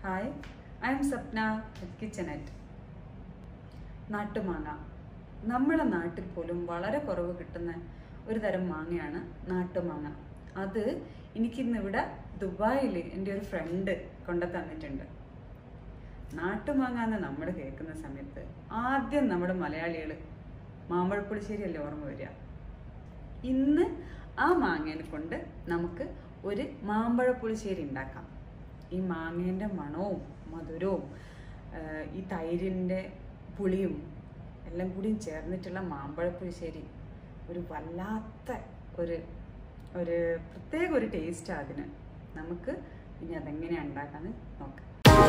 hi I am Sapna kitchenette നാട്ടുമാങ്ങ നമ്മുടെ നാട്ടിൽ പോലും വളരെ കുറവ് കിട്ടുന്ന ഒരു തരം മാങ്ങയാണ് നാട്ടുമാങ്ങ അത് എനിക്കിന്നിവിടെ ദുബായിൽ എൻ്റെ ഒരു ഫ്രണ്ട് കൊണ്ടു തന്നിട്ടുണ്ട് നാട്ടുമാങ്ങ എന്ന് നമ്മൾ കേൾക്കുന്ന സമയത്ത് ആദ്യം നമ്മുടെ മലയാളികൾ മാമ്പഴപ്പുളിശ്ശേരി അല്ലേ ഓർമ്മ വരിക ഇന്ന് ആ മാങ്ങേനെ കൊണ്ട് നമുക്ക് ഒരു മാമ്പഴ പുളിശ്ശേരി ഉണ്ടാക്കാം ഈ മാങ്ങേൻ്റെ മണവും മധുരവും ആഹ് ഈ തൈരിൻ്റെ പുളിയും എല്ലാം കൂടിയും ചേർന്നിട്ടുള്ള മാമ്പഴ പുളിശ്ശേരി ഒരു വല്ലാത്ത ഒരു ഒരു പ്രത്യേക ഒരു ടേസ്റ്റാണ് അതിന് നമുക്ക് ഇനി അതെങ്ങനെയാണ് ഉണ്ടാക്കാന്ന് നോക്കാം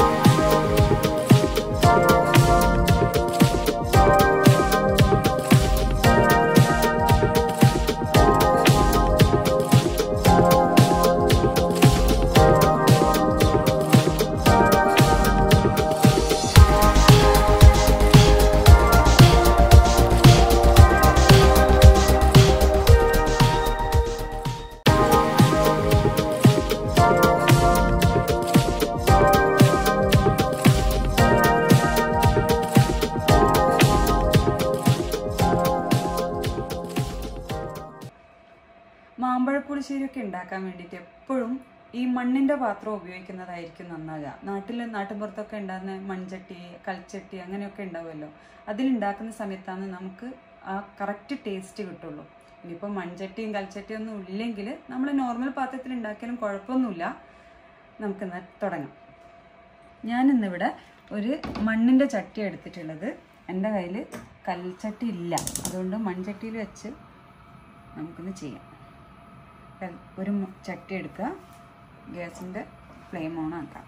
മാമ്പഴപ്പുളിശ്ശേരിയൊക്കെ ഉണ്ടാക്കാൻ വേണ്ടിയിട്ട് എപ്പോഴും ഈ മണ്ണിന്റെ പാത്രം ഉപയോഗിക്കുന്നതായിരിക്കും നന്നാകുക നാട്ടിൽ നാട്ടിൻപുറത്തൊക്കെ ഉണ്ടാകുന്ന മൺചട്ടി കൽച്ചട്ടി അങ്ങനെയൊക്കെ ഉണ്ടാവുമല്ലോ അതിലുണ്ടാക്കുന്ന സമയത്താണ് നമുക്ക് ആ കറക്റ്റ് ടേസ്റ്റ് കിട്ടുള്ളൂ ഇനിയിപ്പോൾ മൺചട്ടിയും കൽച്ചട്ടിയും ഒന്നും ഇല്ലെങ്കിൽ നമ്മൾ നോർമൽ പാത്രത്തിൽ ഉണ്ടാക്കിയാലും കുഴപ്പമൊന്നുമില്ല നമുക്കിന്ന് തുടങ്ങാം ഞാനിന്നിവിടെ ഒരു മണ്ണിൻ്റെ ചട്ടി എടുത്തിട്ടുള്ളത് എൻ്റെ കയ്യിൽ കൽച്ചട്ടി ഇല്ല അതുകൊണ്ട് മൺചട്ടിയിൽ വെച്ച് നമുക്കിന്ന് ചെയ്യാം കൽ- ഒരു മ- ചട്ടി എടുക്കുക ഗ്യാസിൻ്റെ ഫ്ലെയിം ഓൺ ആക്കാം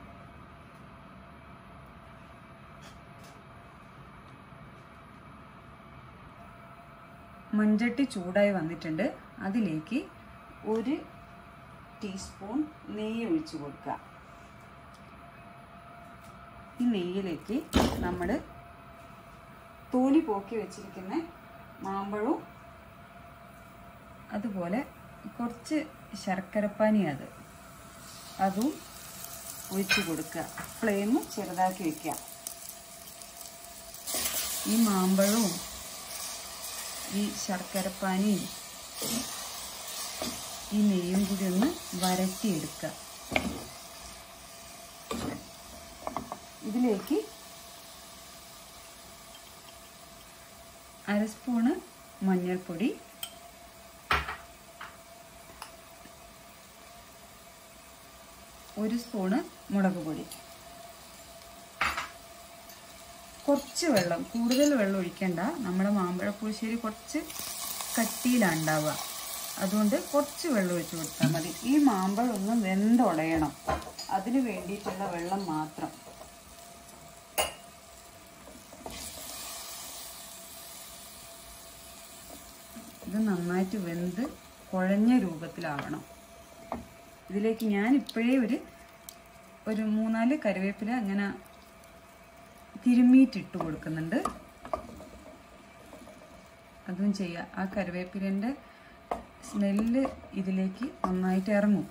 മൺചട്ടി ചൂടായി വന്നിട്ടുണ്ട് അതിലേക്ക് ഒരു ടീസ്പൂൺ നെയ്യ് ഒഴിച്ചു കൊടുക്കുക ഈ നെയ്യിലേക്ക് നമ്മൾ തോലി പോക്കി വെച്ചിരിക്കുന്ന മാമ്പഴവും അതുപോലെ കുറച്ച് ശർക്കരപ്പാനി അത് അതും ഒഴിച്ചു കൊടുക്കുക ഫ്ലെയിം ചെറുതാക്കി വെക്കുക ഈ മാമ്പഴവും ഈ ശർക്കരപ്പാനിയും ഈ നെയ്യും കൂടി ഒന്ന് വരട്ടിയെടുക്കുക ഇതിലേക്ക് അര സ്പൂണ് മഞ്ഞൾപ്പൊടി ഒരു സ്പൂണ് മുളക് പൊടി കുറച്ച് വെള്ളം കൂടുതൽ വെള്ളം ഒഴിക്കണ്ട നമ്മുടെ മാമ്പഴ പുളിശ്ശേരി കുറച്ച് കട്ടിയിലാണ് ഉണ്ടാവുക അതുകൊണ്ട് കുറച്ച് വെള്ളം ഒഴിച്ച് കൊടുത്താൽ മതി ഈ മാമ്പഴം ഒന്ന് വെന്തുടയണം അതിന് വേണ്ടിയിട്ടുള്ള വെള്ളം മാത്രം ഇത് നന്നായിട്ട് വെന്ത് കുഴഞ്ഞ രൂപത്തിലാവണം ഇതിലേക്ക് ഞാൻ ഇപ്പോഴേ ഒരു ഒരു മൂന്നാല് കറിവേപ്പില അങ്ങനെ തിരുമ്മിയിട്ടിട്ട് കൊടുക്കുന്നുണ്ട് അതും ചെയ്യുക ആ കറിവേപ്പിലേൻ്റെ സ്മെല്ല് ഇതിലേക്ക് നന്നായിട്ട് ഇറങ്ങും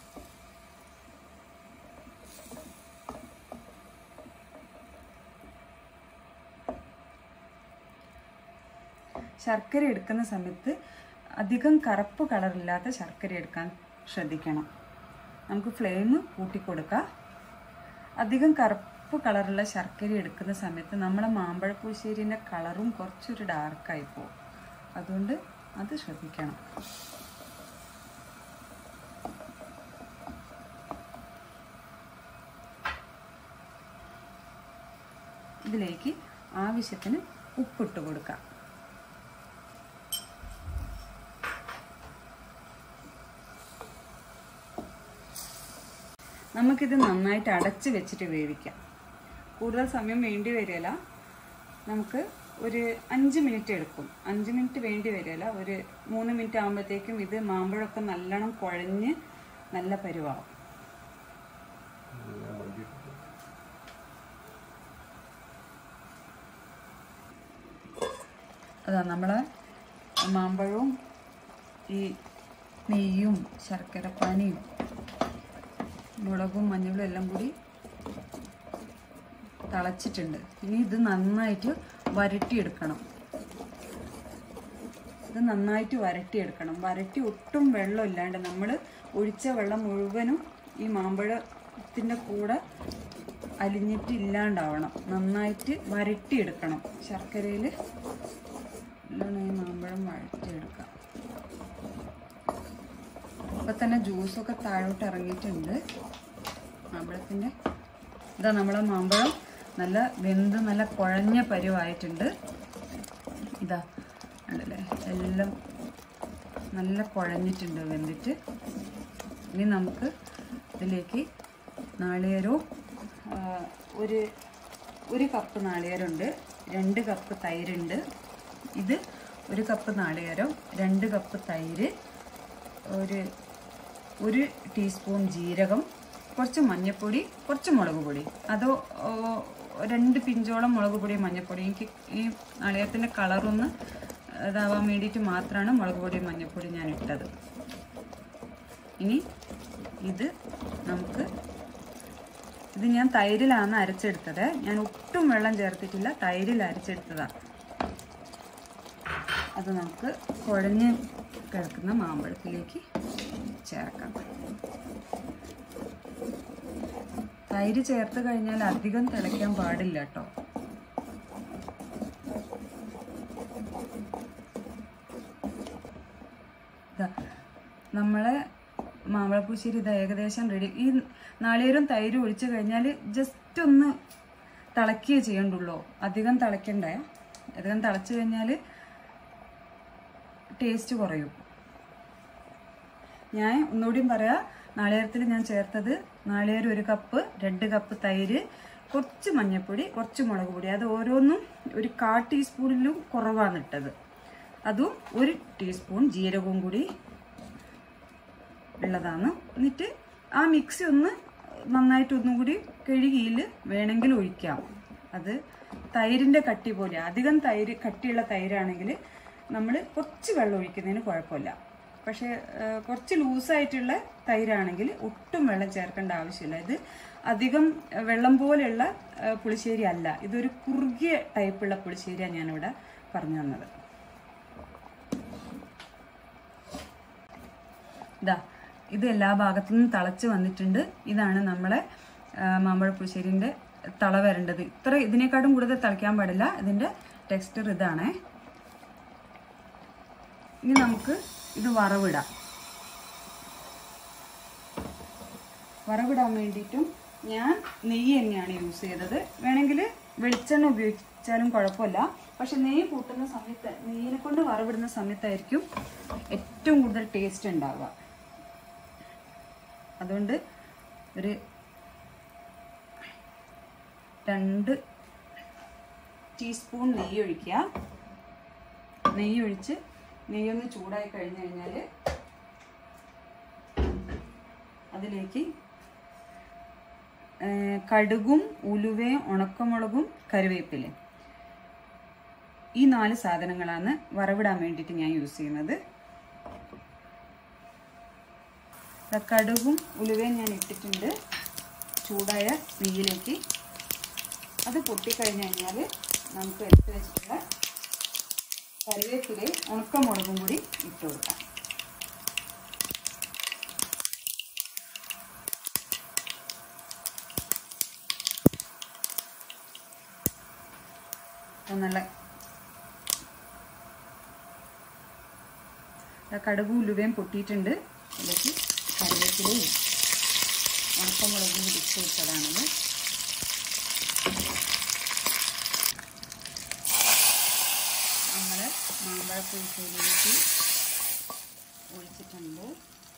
ശർക്കര എടുക്കുന്ന സമയത്ത് അധികം കറുപ്പ് കളറില്ലാത്ത ശർക്കര എടുക്കാൻ ശ്രദ്ധിക്കണം നമുക്ക് ഫ്ലെയിം കൂട്ടിക്കൊടുക്കാം അധികം കറുപ്പ് കളറുള്ള ശർക്കര എടുക്കുന്ന സമയത്ത് നമ്മളെ മാമ്പഴപ്പൂശ്ശേരിൻ്റെ കളറും കുറച്ചൊരു ഡാർക്കായി പോകും അതുകൊണ്ട് അത് ശ്രദ്ധിക്കണം ഇതിലേക്ക് ആവശ്യത്തിന് ഉപ്പിട്ട് കൊടുക്കാം നമുക്കിത് നന്നായിട്ട് അടച്ച് വെച്ചിട്ട് വേവിക്കാം കൂടുതൽ സമയം വേണ്ടി വരില്ല നമുക്ക് ഒരു അഞ്ച് മിനിറ്റ് എടുക്കും അഞ്ച് മിനിറ്റ് വേണ്ടി വരില്ല ഒരു മൂന്ന് മിനിറ്റ് ആകുമ്പോഴത്തേക്കും ഇത് മാമ്പഴമൊക്കെ നല്ലോണം കുഴഞ്ഞ് നല്ല പരുവാകും അതാ നമ്മളെ മാമ്പഴവും ഈ നെയ്യും ശർക്കരപ്പാനിയും മുളകും മഞ്ഞളും എല്ലാം കൂടി തിളച്ചിട്ടുണ്ട് ഇനി ഇത് നന്നായിട്ട് വരട്ടിയെടുക്കണം ഇത് നന്നായിട്ട് വരട്ടിയെടുക്കണം വരട്ടി ഒട്ടും വെള്ളം ഇല്ലാണ്ട് നമ്മൾ ഒഴിച്ച വെള്ളം മുഴുവനും ഈ മാമ്പഴത്തിൻ്റെ കൂടെ അലിഞ്ഞിട്ട് ഇല്ലാണ്ടാവണം നന്നായിട്ട് വരട്ടിയെടുക്കണം ശർക്കരയിൽ നല്ലോണം ഈ മാമ്പഴം വഴറ്റിയെടുക്കാം ഇപ്പൊ തന്നെ ജ്യൂസൊക്കെ താഴോട്ട് ഇറങ്ങിയിട്ടുണ്ട് മാമ്പഴത്തിൻ്റെ ഇതാ നമ്മളെ മാമ്പഴം നല്ല വെന്ത് നല്ല കുഴഞ്ഞ പരുവായിട്ടുണ്ട് ഇതാ ഉണ്ടല്ലേ എല്ലാം നല്ല കുഴഞ്ഞിട്ടുണ്ട് വെന്തിട്ട് ഇനി നമുക്ക് ഇതിലേക്ക് നാളികേരവും ആ, ഒരു ഒരു കപ്പ് നാളികേരമുണ്ട് രണ്ട് കപ്പ് തൈരുണ്ട് ഇത് ഒരു കപ്പ് നാളികേരം രണ്ട് കപ്പ് തൈര് ഒരു ഒരു ടീസ്പൂൺ ജീരകം കുറച്ച് മഞ്ഞൾപ്പൊടി കുറച്ച് മുളക് പൊടി അതോ ഓ, രണ്ട് പിഞ്ചോളം മുളക് പൊടി മഞ്ഞൾപ്പൊടി എനിക്ക് ഈ നാളികേരത്തിൻ്റെ കളറൊന്ന് ഇതാവാൻ വേണ്ടിയിട്ട് മാത്രമാണ് മുളക് പൊടി മഞ്ഞൾപ്പൊടി ഞാൻ ഇട്ടത് ഇനി ഇത് നമുക്ക് ഇത് ഞാൻ തൈരിലാണ് അരച്ചെടുത്തത് ഞാൻ ഒട്ടും വെള്ളം ചേർത്തിട്ടില്ല തൈരിൽ അരച്ചെടുത്തതാണ് അത് നമുക്ക് കുഴഞ്ഞ് കിടക്കുന്ന മാമ്പഴത്തിലേക്ക് ചേർക്കാം തൈര് ചേർത്ത് കഴിഞ്ഞാൽ അധികം തിളയ്ക്കാൻ പാടില്ല കേട്ടോ ഇതാ നമ്മളെ മാമ്പഴപ്പൂശ്ശേരി ഇത് ഏകദേശം റെഡി ഈ നാളികേരം തൈര് ഒഴിച്ചു കഴിഞ്ഞാൽ ജസ്റ്റ് ഒന്ന് തിളക്കുകയേ ചെയ്യണ്ടുള്ളൂ അധികം തിളയ്ക്കണ്ടേ അധികം തിളച്ചു കഴിഞ്ഞാൽ ടേസ്റ്റ് കുറയും ഞാൻ ഒന്നുകൂടിയും പറയാം നാളികേരത്തിൽ ഞാൻ ചേർത്തത് നാളികേരം ഒരു കപ്പ് രണ്ട് കപ്പ് തൈര് കുറച്ച് മഞ്ഞൾപ്പൊടി കുറച്ച് മുളക് പൊടി അത് ഓരോന്നും ഒരു കാ ടീസ്പൂണിലും കുറവാണ് ഇട്ടത് അതും ഒരു ടീസ്പൂൺ ജീരകവും കൂടി ഉള്ളതാണ് എന്നിട്ട് ആ മിക്സി ഒന്ന് നന്നായിട്ട് ഒന്നും കൂടി കഴുകിയിൽ വേണമെങ്കിൽ ഒഴിക്കാം അത് തൈരിൻ്റെ കട്ടി പോലെ അധികം തൈര് കട്ടിയുള്ള തൈരാണെങ്കിൽ നമ്മൾ കുറച്ച് വെള്ളം ഒഴിക്കുന്നതിന് കുഴപ്പമില്ല പക്ഷേ ആ, കുറച്ച് ലൂസായിട്ടുള്ള തൈരാണെങ്കിൽ ഒട്ടും വെള്ളം ചേർക്കേണ്ട ആവശ്യമില്ല ഇത് അധികം ആ, വെള്ളം പോലെയുള്ള ആ, പുളിശ്ശേരി അല്ല ഇതൊരു കുറുകിയ ടൈപ്പുള്ള പുളിശ്ശേരിയാണ് ഞാനിവിടെ പറഞ്ഞു തന്നത് ഇതാ ഇത് എല്ലാ ഭാഗത്തു നിന്നും തിളച്ച് വന്നിട്ടുണ്ട് ഇതാണ് നമ്മളെ ആ, മാമ്പഴ പുളിശ്ശേരിൻ്റെ തള വരേണ്ടത് ഇത്ര ഇതിനേക്കാട്ടും കൂടുതൽ തിളയ്ക്കാൻ പാടില്ല ഇതിൻ്റെ ടെക്സ്ചർ ഇതാണേ ഇനി നമുക്ക് ഇത് വറവിടാം വറവിടാൻ വേണ്ടിയിട്ടും ഞാൻ നെയ്യ് തന്നെയാണ് യൂസ് ചെയ്തത് വേണമെങ്കിൽ വെളിച്ചെണ്ണ ഉപയോഗിച്ചാലും കുഴപ്പമില്ല പക്ഷെ നെയ്യ് കൂട്ടുന്ന സമയത്ത് നെയ്യിനെ കൊണ്ട് വറവിടുന്ന സമയത്തായിരിക്കും ഏറ്റവും കൂടുതൽ ടേസ്റ്റ് ഉണ്ടാവുക അതുകൊണ്ട് ഒരു രണ്ട് ടീസ്പൂൺ നെയ്യ് ഒഴിക്കുക നെയ്യ് ഒഴിച്ച് നെയ്യൊന്ന് ചൂടായി കഴിഞ്ഞ് കഴിഞ്ഞാൽ അതിലേക്ക് ഏ, കടുകും ഉലുവയും ഉണക്കമുളകും കറിവേപ്പിലയും ഈ നാല് സാധനങ്ങളാണ് വറവിടാൻ വേണ്ടിയിട്ട് ഞാൻ യൂസ് ചെയ്യുന്നത് ദാ കടുകും ഉലുവയും ഞാൻ ഇട്ടിട്ടുണ്ട് ചൂടായ നെയ്യിലേക്ക് അത് പൊട്ടിക്കഴിഞ്ഞ് കഴിഞ്ഞാൽ നമുക്ക് എടുത്ത് വെച്ചിട്ടുള്ള കറിവേപ്പിലയും ഉണക്കമുളകും കൂടി ഇട്ട് കൊടുക്കാം അപ്പോൾ നല്ല ദാ കടുകും ഉലുവയും പൊട്ടിയിട്ടുണ്ട് അതിലേക്ക് കറിവേപ്പിലയും ഉണക്കമുളകും കൂടി ഇട്ട് വെച്ചതാണത് നമ്മൾ മാമ്പഴ പുളിശ്ശേരിയിലേക്ക് ഒഴിച്ചിട്ടുണ്ട്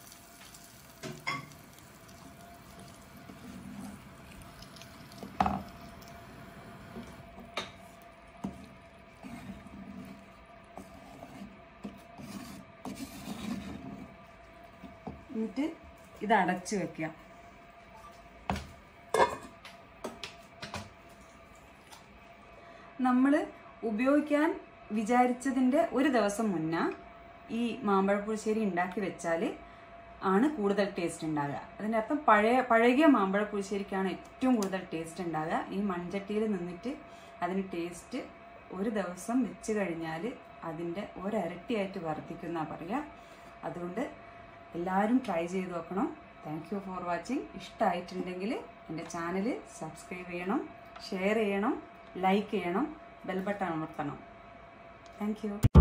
എന്നിട്ട് ഇത് അടച്ചു വെക്കുക നമ്മൾ ഉപയോഗിക്കാൻ വിചാരിച്ചതിൻ്റെ ഒരു ദിവസം മുന്നേ ഈ മാമ്പഴ പുളിശ്ശേരി ഉണ്ടാക്കി വെച്ചാൽ ആണ് കൂടുതൽ ടേസ്റ്റ് ഉണ്ടാകുക അതിൻ്റെ അർത്ഥം പഴയ പഴകിയ മാമ്പഴ പുളിശ്ശേരിക്കാണ് ഏറ്റവും കൂടുതൽ ടേസ്റ്റ് ഉണ്ടാകുക ഈ മൺചട്ടിയിൽ നിന്നിട്ട് അതിന് ടേസ്റ്റ് ഒരു ദിവസം വെച്ച് കഴിഞ്ഞാൽ അതിൻ്റെ ഒരരട്ടിയായിട്ട് വർദ്ധിക്കുന്ന പറയുക അതുകൊണ്ട് എല്ലാവരും ട്രൈ ചെയ്ത് നോക്കണം താങ്ക് യു ഫോർ വാച്ചിങ് ഇഷ്ടമായിട്ടുണ്ടെങ്കിൽ എൻ്റെ ചാനൽ സബ്സ്ക്രൈബ് ചെയ്യണം ഷെയർ ചെയ്യണം ലൈക്ക് ചെയ്യണം ബെൽ ബട്ടൺ അമർത്തണം താങ്ക് യു